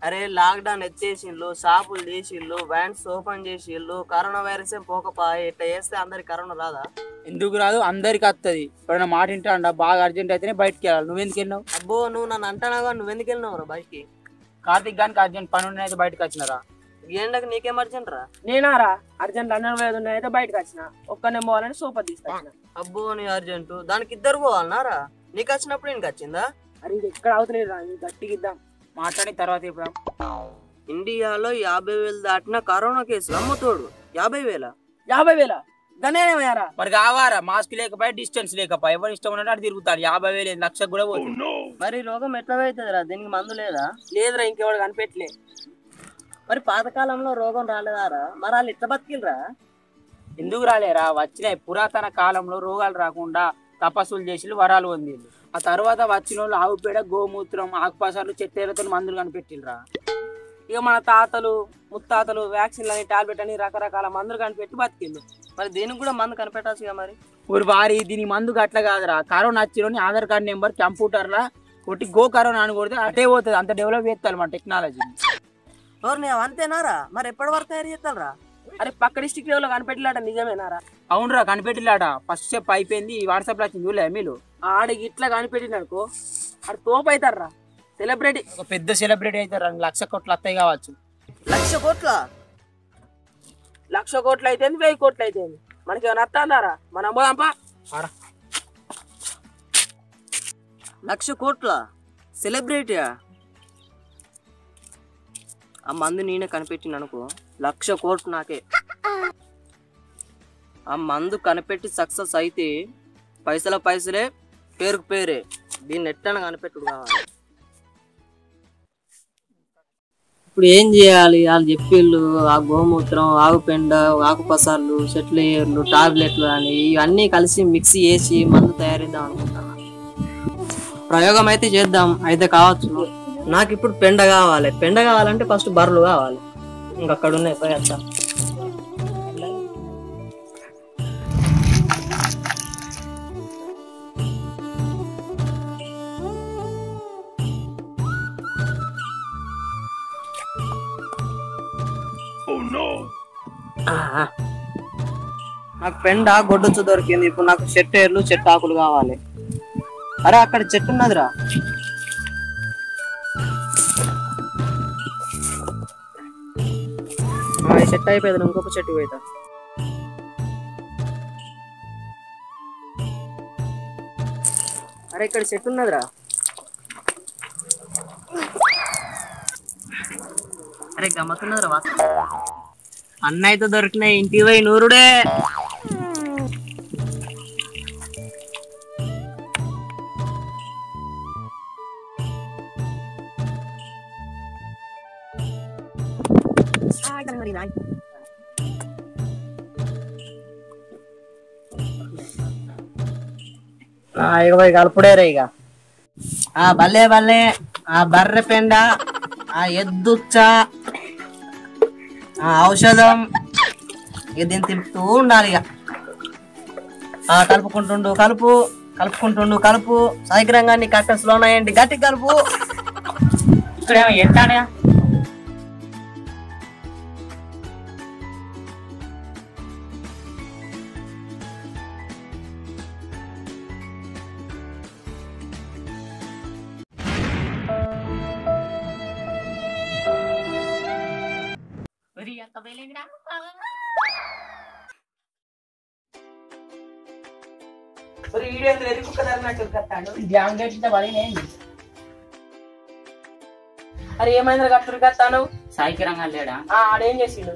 అరే లాక్డౌన్ ఎత్తేసిళ్ళు షాపులు తీసిళ్ళు వ్యాన్స్ ఓపెన్ చేసిళ్ళు కరోనా వైరస్ ఏం పోకపోయి ఇట్లా చేస్తే అందరికి కరోనా రాదా ఎందుకు రాదు అందరికి వస్తుంది ఎప్పుడైనా మాట వింటా బాగా అర్జెంట్ అయితేనే బయటికి వెళ్ళాలి నువ్వు ఎందుకు వెళ్ళినావు అబ్బో నువ్వు నన్ను అంటానాగా నువ్వు ఎందుకు వెళ్ళినావు బైక్కి కార్తిక్ గానికి అర్జెంట్ పని ఉన్న అయితే బయటకు వచ్చినారా ఈ ఎండకు నీకేం అర్జెంట్ రా నేనారా అర్జెంట్ అన్నం వేది ఉన్నాయి అయితే బయటకు వచ్చిన ఒక్కనే పోవాలని సూపర్ తీసుకొచ్చిన అబ్బో నీ అర్జెంటు దానికి ఇద్దరు పోవాలన్నారా నీకు వచ్చినప్పుడు నీకు వచ్చిందా అరే ఇది ఎక్కడ అవుతలేదు రా ఇది గట్టిగా ఇద్దాం మాట్లాడిన తర్వాత ఇప్పుడు ఇండియాలో యాభై వేలు దాటిన కరోనా కేసులు అమ్ముతోడు యాభై వేల యాభై వేల గనేమయ్యారా మరి కావారా మాస్క్ లేకపోయి డిస్టెన్స్ లేకపోయి ఎవరు ఇష్టం ఉన్నట్టు అటు తిరుగుతారు యాభై వేలు లక్షకు కూడా పోతుంది మరి రోగం ఎట్లా అవుతుంది రా దీనికి మందు లేదా లేదురా ఇంకెవడు కనిపెట్టలే మరి పాతకాలంలో రోగం రాలేదారా మరి వాళ్ళు ఎట్లా బతికిల్రా ఎందుకు రాలేరా వచ్చినాయి పురాతన కాలంలో రోగాలు రాకుండా తపస్సులు చేసి వరాలు పొందిళ్ళు ఆ తర్వాత వచ్చిన వాళ్ళు ఆవు పేడ గోమూత్రం ఆకుపాసాలు చెట్టేలతో మందులు కనిపెట్టిల్రా ఇక మన తాతలు ముత్తాతలు వ్యాక్సిన్లు అని టాబ్లెట్ అని రకరకాల మందులు కనిపెట్టి బతికిండు మరి దీనికి కూడా మందు కనిపెట్టాల్సిగా మరి ఊరి వారి దీని మందు గట్ల కాదురా కరోనా వచ్చిన ఆధార్ కార్డ్ నెంబర్ కంప్యూటర్లా కొట్టి గో కరోనా అని కొడితే అటే పోతుంది అంత డెవలప్ చేస్తారు మన టెక్నాలజీ ఎవరు నీ అంతేనారా మరి ఎప్పటి వరకు తయారు చేస్తారా అరే పక్క డిస్టిక్ లెవెల్లో కనిపెట్టలేట నిజమేనారా అవునరా కనిపెట్టిలాట ఫస్ట్ స్టెప్ అయిపోయింది వాట్సాప్లో వచ్చింది చూడలే మీరు ఆడికి ఇట్లా కనిపెట్టిననుకో ఆడు తోపు అవుతారా సెలబ్రిటీ ఒక పెద్ద సెలబ్రిటీ అయితే రెండు లక్ష కోట్లు వస్తాయి కావచ్చు లక్ష కోట్ల లక్ష కోట్లు అయితే వెయ్యి కోట్లు అయితే మనకి ఏమైనా అర్థాందారా మనం పోదాంపా లక్ష కోట్ల సెలబ్రిటీయా ఆ మందు నేనే కనిపెట్టిన అనుకో లక్ష కోట్లు నాకే ఆ మందు కనిపెట్టి సక్సెస్ అయితే పైసల పైసలే పేరుకు పేరే దీన్ని ఎట్టన కనిపెట్టుడు కావాలి ఇప్పుడు ఏం చేయాలి వాళ్ళు చెప్పిళ్ళు ఆ గోమూత్రం ఆవు పెండ ఆకు పసార్లు చెట్ల ఏర్లు టాబ్లెట్లు అని ఇవన్నీ కలిసి మిక్సీ చేసి మందు తయారిద్దాం అనుకుంటున్నాను ప్రయోగం అయితే చేద్దాం అయితే కావచ్చు నాకు ఇప్పుడు పెండ కావాలి పెండ కావాలంటే ఫస్ట్ బర్రెలు కావాలి ఇంకా అక్కడ ఉన్నాయి పోయేస్తా ఆహా. నాకు పెండ గొడ్డొచ్చు దొరికింది ఇప్పుడు నాకు చెట్టు ఏర్లు చెట్టు ఆకులు కావాలి అరే అక్కడ చెట్టు ఉన్నదిరా ఆ, ఈ చెట్టు అయిపోయింది ఇంకొక చెట్టు పోయితా అరే ఇక్కడ చెట్టు ఉన్నదిరా అరే గమ్మతున్నదిరా వాసన అన్న అయితే దొరికినాయి ఇంటికి పోయి నూరుడే ఆ, ఇక పోయి కలుపుడేరా ఇక ఆ బల్లే బల్లే ఆ బర్రె పెండ ఆ ఎద్దుచ్చ ఆ ఔషధం ఇక దీన్ని తిప్పుతూ ఉండాలి ఇక ఆ కలుపుకుంటుండు కలుపు కలుపుకుంటుండు కలుపు సాయిగ్రంగాన్ని కట్టెస్లో ఉన్నాయండి గట్టి కలుపు ఇక్కడ ఏమో ఎంటానే అరే ఏమైంది కట్టుడు కట్టాను సాయికి రంగా లేడా ఆడేం చేసిండు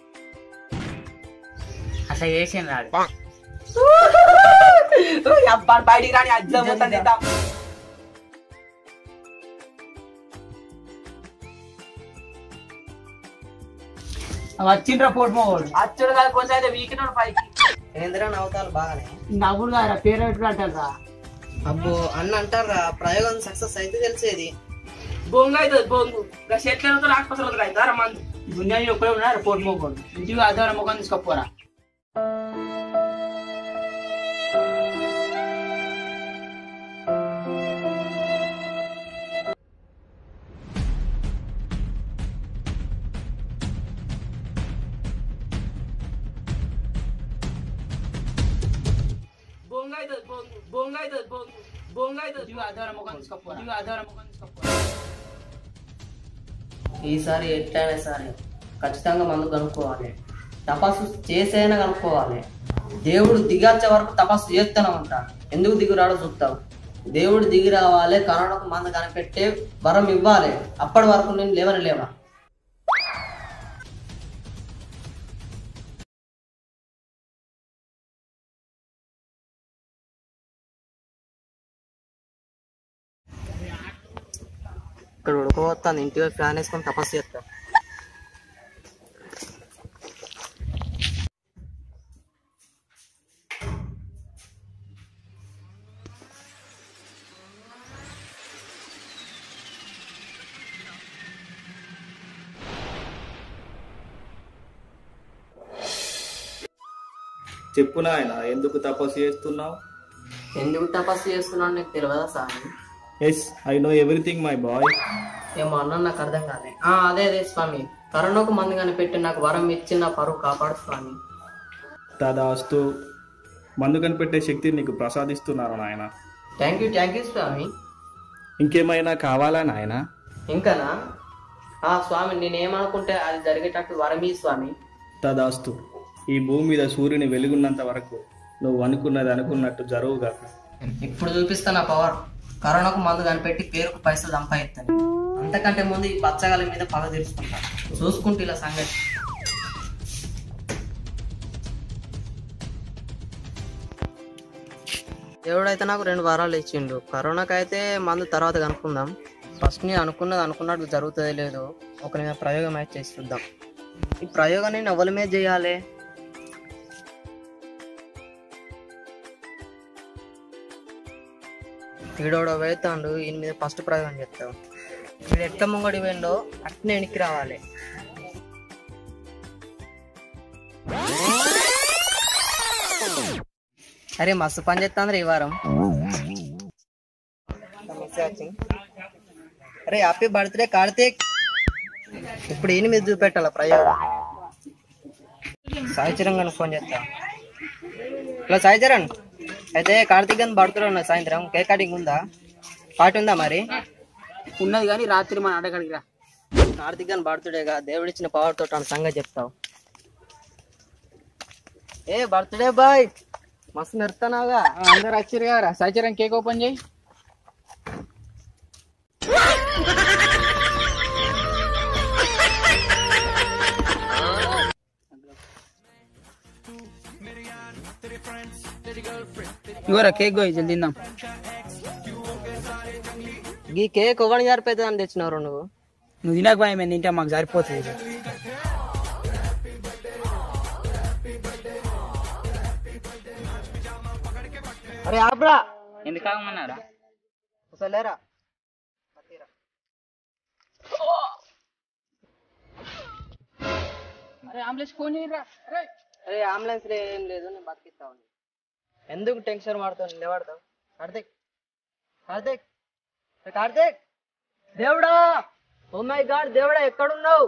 అట్లా చేసిన రాడు అబ్బా బయటికి రాని అజ్జం మొత్తం తింటాం వచ్చిండ్రా పోటు మోగోడు అచ్చుడు కాదు కొంచెం అయితే వీకినాడు పైకి ఏందిరా నవ్వుతాలు బాగానే నవ్వుడు కాదురా పేరు పెట్టుకుని అంటారా అబ్బో అన్న అంటారా ప్రయోగం సక్సెస్ అయితే తెలిసేది బొంగు అవుతుంది బొంగు ఇంకా చెట్లతో ఆకుపత్రులు అవుతారా మందు దునియా ఒక్కడే ఉన్నారు పోటు మోగోడు ఇంటికి ఆధారం ముఖం తీసుకపోరా బొంగ అవుతుంది బొంగ బొంగ అవుతుంది ఇదిగో అద్దాల ముఖం తీసుకోపోరా ఇదిగో అద్దాల ముఖం తీసుకోపోరా ఈసారి ఎట్లయినా సరే ఖచ్చితంగా మందు కనుక్కోవాలి తపస్సు చేసైనా కనుక్కోవాలి దేవుడు దిగచ్చే వరకు తపస్సు చేస్తూనే ఉంటా ఎందుకు దిగురాడో చూస్తావు దేవుడు దిగి రావాలి కరోనాకు మందు కనిపెట్టే వరం ఇవ్వాలి అప్పటి వరకు నేను లేవని లేవా ఇక్కడ ఉడకపోతాను ఇంటికి ఫ్యాన్ వేసుకొని తపస్సు చేస్తా చెప్పు నాయన ఎందుకు తపస్సు చేస్తున్నావు ఎందుకు తపస్సు చేస్తున్నాను నీకు తెలియదా swami yes I know everything my boy ఏమో అన్న నాకు అర్థం కాలే ఆ, అదే అదే స్వామి కరోనాకు మందు కనిపెట్టి నాకు వరం ఇచ్చి నా పరువు కాపాడు స్వామి తదాస్తు మందు కనిపెట్టే శక్తిని నీకు ప్రసాదిస్తున్నారు నాయన thank you thank you swami ఇంకేమైనా కావాలా నాయన ఇంకానా ఆ స్వామి నేనేమనుకుంటే అది జరిగేటట్టు వరం ఈ స్వామి తదాస్తు ఈ భూమి మీద సూర్యుని వెలుగున్నంత వరకు నువ్వు అనుకున్నది అనుకున్నట్టు జరుగుగాక ఇప్పుడు చూపిస్తా నా పవర్ కరోనాకు మందు కనిపెట్టి పేరుకు పైసలు సంపాదిస్తాను అంతకంటే ముందు ఈ బచ్చగాల మీద పగ తీర్చుకుంటా చూసుకుంటే ఇలా సంగతి దేవుడైతే నాకు రెండు వారాలు ఇచ్చిండు కరోనాకి అయితే మందు తర్వాత కనుక్కుందాం ఫస్ట్ నేను అనుకున్నది అనుకున్నట్టు జరుగుతుంది లేదు ఒక నేను ప్రయోగం అయితే చేసి చూద్దాం ఈ ప్రయోగం నేను ఎవరి మీద చేయాలి వీడోడో వేస్తాడు ఈయన మీద ఫస్ట్ ప్రయోగం చేస్తావు వీడు ఎట్లా ముంగడి పోయిండో అట్నే వెనక్కి రావాలి అరే మస్తు పని చేస్తాంద్ర ఈ వారం అరే హ్యాపీ బర్త్డే కార్తీక్ ఇప్పుడు ఈయన మీద చూపెట్టాల ప్రయోగం సాయి చరణ్ గారికి ఫోన్ చేస్తా హలో సాయి చరణ్ అయితే కార్తీక్ గారి బర్త్డే ఉన్నది సాయంత్రం కేక్ కటింగ్ ఉందా పార్టీ ఉందా మరి ఉన్నది కానీ రాత్రి మన అడగడికి రా కార్తీక్ గారి బర్త్డేగా దేవుడిచ్చిన పవర్ తోటి సంగతి చెప్తావు ఏ బర్త్డే బాయ్ మస్తు మెరుతున్నావుగా అందరు వచ్చారు కదా సైచరం కేక్ ఓపెన్ చేయి ఇవరా కేక్ పోయి జల్దీ తిందాం ఈ కేక్ ఒకటి సరిపోతుంది అని తెచ్చినావు నువ్వు నువ్వు తినక భయం మేము తింటే మాకు సరిపోతుంది అరే ఆబ్రా ఎందుకు ఆగమన్నారా అసలు లేరా అరే అంబులెన్స్ ఫోన్ చేయరా అరే అంబులెన్స్ ఏం లేదు నేను బతికిస్తావు ఎందుకు టెన్షన్ పడతావు నిలబడతావు కార్తీక్ కార్తీక్ ఏ కార్తీక్ దేవుడా ఓ మై గాడ్ దేవుడా ఎక్కడున్నావు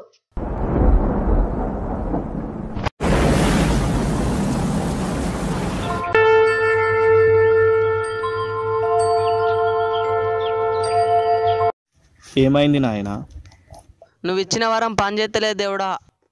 ఏమైంది నాయన నువ్వు ఇచ్చిన వరం పని చేస్తలేదు దేవుడా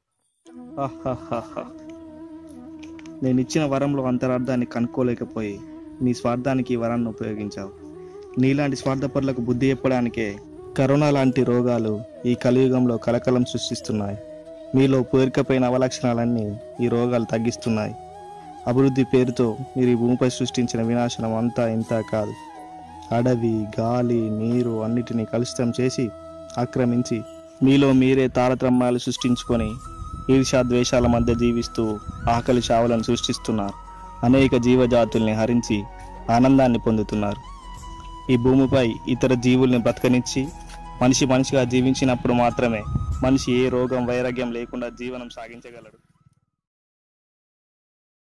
నేను ఇచ్చిన వరంలో అంతరార్థాన్ని కనుక్కోలేకపోయి నీ స్వార్థానికి ఈ వరాన్ని ఉపయోగించావు నీలాంటి స్వార్థపరులకు బుద్ధి చెప్పడానికే కరోనా లాంటి రోగాలు ఈ కలియుగంలో కలకలం సృష్టిస్తున్నాయి మీలో పేరుకపోయిన అవలక్షణాలన్నీ ఈ రోగాలు తగ్గిస్తున్నాయి అభివృద్ధి పేరుతో మీరు ఈ భూమిపై సృష్టించిన వినాశనం అంతా ఇంత కాదు అడవి గాలి నీరు అన్నిటినీ కలుషితం చేసి ఆక్రమించి మీలో మీరే తారతమ్యాలు సృష్టించుకొని ఈర్ష్యా ద్వేషాల మధ్య జీవిస్తూ ఆకలి చావులను సృష్టిస్తున్నారు అనేక జీవజాతుల్ని హరించి ఆనందాన్ని పొందుతున్నారు ఈ భూమిపై ఇతర జీవుల్ని బ్రతకనిచ్చి మనిషి మనిషిగా జీవించినప్పుడు మాత్రమే మనిషి ఏ రోగం వైరాగ్యం లేకుండా జీవనం సాగించగలడు